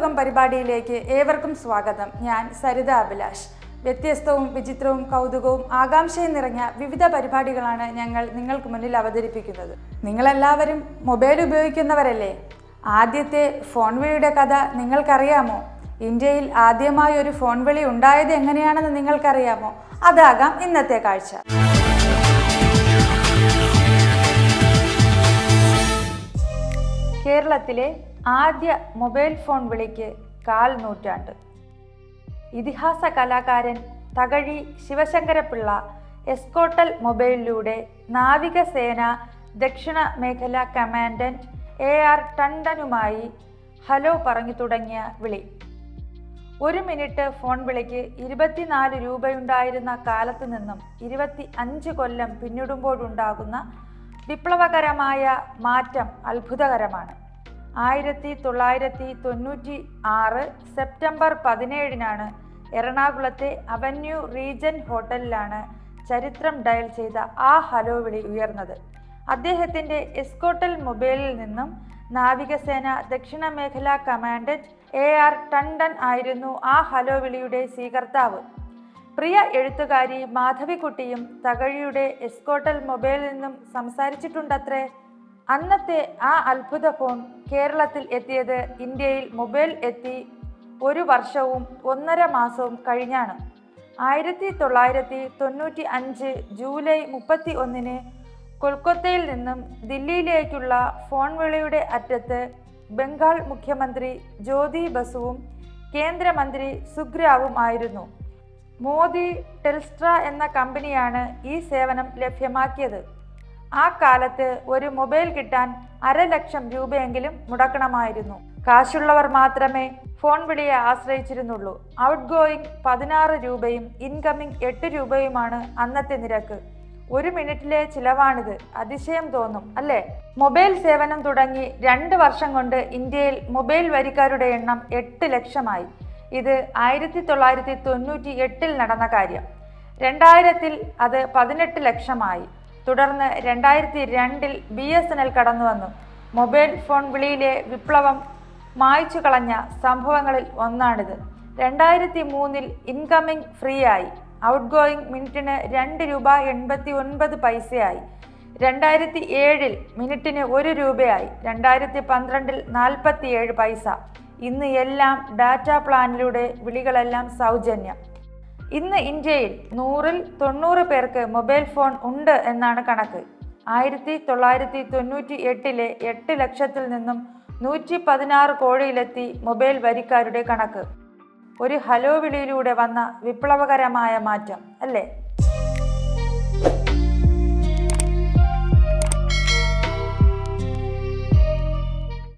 ലോകം പരിപാടിയിലേക്ക് ഏവർക്കും സ്വാഗതം ഞാൻ സരിത അഭിലാഷ് വ്യത്യസ്തവും വിചിത്രവും കൗതുകവും ആകാംക്ഷയും നിറഞ്ഞ വിവിധ പരിപാടികളാണ് ഞങ്ങൾ നിങ്ങൾക്ക് മുന്നിൽ അവതരിപ്പിക്കുന്നത് നിങ്ങളെല്ലാവരും മൊബൈൽ ഉപയോഗിക്കുന്നവരല്ലേ ആദ്യത്തെ ഫോൺ വിളിയുടെ കഥ നിങ്ങൾക്കറിയാമോ ഇന്ത്യയിൽ ആദ്യമായി ഒരു ഫോൺ വിളി ഉണ്ടായത് എങ്ങനെയാണെന്ന് നിങ്ങൾക്കറിയാമോ അതാകാം ഇന്നത്തെ കാഴ്ച കേരളത്തിലെ ആദ്യ മൊബൈൽ ഫോൺ വിളിക്ക് കാൽ നൂറ്റാണ്ട് ഇതിഹാസ കലാകാരൻ തകഴി ശിവശങ്കരപിള്ള എസ്കോട്ടൽ മൊബൈലിലൂടെ നാവികസേന ദക്ഷിണ മേഖല കമാൻഡന്റ് എ ആർ ടണ്ടനുമായി ഹലോ പറഞ്ഞു തുടങ്ങിയ വിളി ഒരു മിനിറ്റ് ഫോൺ വിളിക്ക് ഇരുപത്തിനാല് രൂപയുണ്ടായിരുന്ന കാലത്ത് നിന്നും ഇരുപത്തി അഞ്ച് കൊല്ലം പിന്നിടുമ്പോഴുണ്ടാകുന്ന വിപ്ലവകരമായ മാറ്റം അത്ഭുതകരമാണ് ആയിരത്തി തൊള്ളായിരത്തി തൊണ്ണൂറ്റി ആറ് സെപ്റ്റംബർ പതിനേഴിനാണ് എറണാകുളത്തെ അവന്യൂ റീജൻ ഹോട്ടലിലാണ് ചരിത്രം ഡയൽ ചെയ്ത ആ ഹലോ വിളി ഉയർന്നത് അദ്ദേഹത്തിൻ്റെ എസ്കോട്ടൽ മൊബൈലിൽ നിന്നും നാവികസേന ദക്ഷിണ മേഖലാ കമാൻഡന്റ് എ ആർ ടണ്ടൻ ആയിരുന്നു ആ ഹലോ വിളിയുടെ സ്വീകർത്താവ് പ്രിയ എഴുത്തുകാരി മാധവിക്കുട്ടിയും തകഴിയുടെ എസ്കോട്ടൽ മൊബൈലിൽ നിന്നും സംസാരിച്ചിട്ടുണ്ടത്രേ അന്നത്തെ ആ അത്ഭുത ഫോൺ കേരളത്തിൽ എത്തിയത് ഇന്ത്യയിൽ മൊബൈൽ എത്തി ഒരു വർഷവും ഒന്നര മാസവും കഴിഞ്ഞാണ് ആയിരത്തി തൊള്ളായിരത്തി തൊണ്ണൂറ്റി അഞ്ച് ജൂലൈ മുപ്പത്തി ഒന്നിന് കൊൽക്കത്തയിൽ നിന്നും ദില്ലിയിലേക്കുള്ള ഫോൺ വിളിയുടെ അറ്റത്ത് ബംഗാൾ മുഖ്യമന്ത്രി ജ്യോതി ബസുവും കേന്ദ്രമന്ത്രി സുഗ്രാവും ആയിരുന്നു മോദി ടെൽസ്ട്ര എന്ന കമ്പനിയാണ് ഈ സേവനം ലഭ്യമാക്കിയത് ആ കാലത്ത് ഒരു മൊബൈൽ കിട്ടാൻ അരലക്ഷം രൂപയെങ്കിലും മുടക്കണമായിരുന്നു കാശുള്ളവർ മാത്രമേ ഫോൺ വിളിയെ ആശ്രയിച്ചിരുന്നുള്ളൂ ഔട്ട് ഗോയിങ് പതിനാറ് രൂപയും ഇൻകമിംഗ് എട്ട് രൂപയുമാണ് അന്നത്തെ നിരക്ക് ഒരു മിനിറ്റിലെ ചിലവാണിത് അതിശയം തോന്നും അല്ലേ മൊബൈൽ സേവനം തുടങ്ങി രണ്ട് വർഷം കൊണ്ട് ഇന്ത്യയിൽ മൊബൈൽ വരിക്കാരുടെ എണ്ണം എട്ട് ലക്ഷമായി ഇത് ആയിരത്തി തൊള്ളായിരത്തി തൊണ്ണൂറ്റി എട്ടിൽ നടന്ന കാര്യം രണ്ടായിരത്തിൽ അത് പതിനെട്ട് ലക്ഷമായി തുടർന്ന് രണ്ടായിരത്തി രണ്ടിൽ ബി എസ് എൻ എൽ കടന്നു വന്നു മൊബൈൽ ഫോൺ വിളിയിലെ വിപ്ലവം മായ്ച്ചു കളഞ്ഞ സംഭവങ്ങളിൽ ഒന്നാണിത് രണ്ടായിരത്തി മൂന്നിൽ ഇൻകമിംഗ് ഫ്രീ ആയി ഔട്ട് ഗോയിങ് മിനിറ്റിന് രണ്ട് രൂപ എൺപത്തി ഒൻപത് പൈസയായി രണ്ടായിരത്തി ഏഴിൽ മിനിറ്റിന് ഒരു രൂപയായി രണ്ടായിരത്തി പന്ത്രണ്ടിൽ നാൽപ്പത്തിയേഴ് പൈസ ഇന്ന് എല്ലാം ഡാറ്റ പ്ലാനിലൂടെ വിളികളെല്ലാം സൗജന്യം ഇന്ന് ഇന്ത്യയിൽ നൂറിൽ തൊണ്ണൂറ് പേർക്ക് മൊബൈൽ ഫോൺ ഉണ്ട് എന്നാണ് കണക്ക് ആയിരത്തി തൊള്ളായിരത്തി തൊണ്ണൂറ്റി എട്ടിലെ എട്ട് ലക്ഷത്തിൽ നിന്നും നൂറ്റി പതിനാറ് കോടിയിലെത്തി മൊബൈൽ വരിക്കാരുടെ കണക്ക് ഒരു ഹലോ വിളിയിലൂടെ വന്ന വിപ്ലവകരമായ മാറ്റം അല്ലേ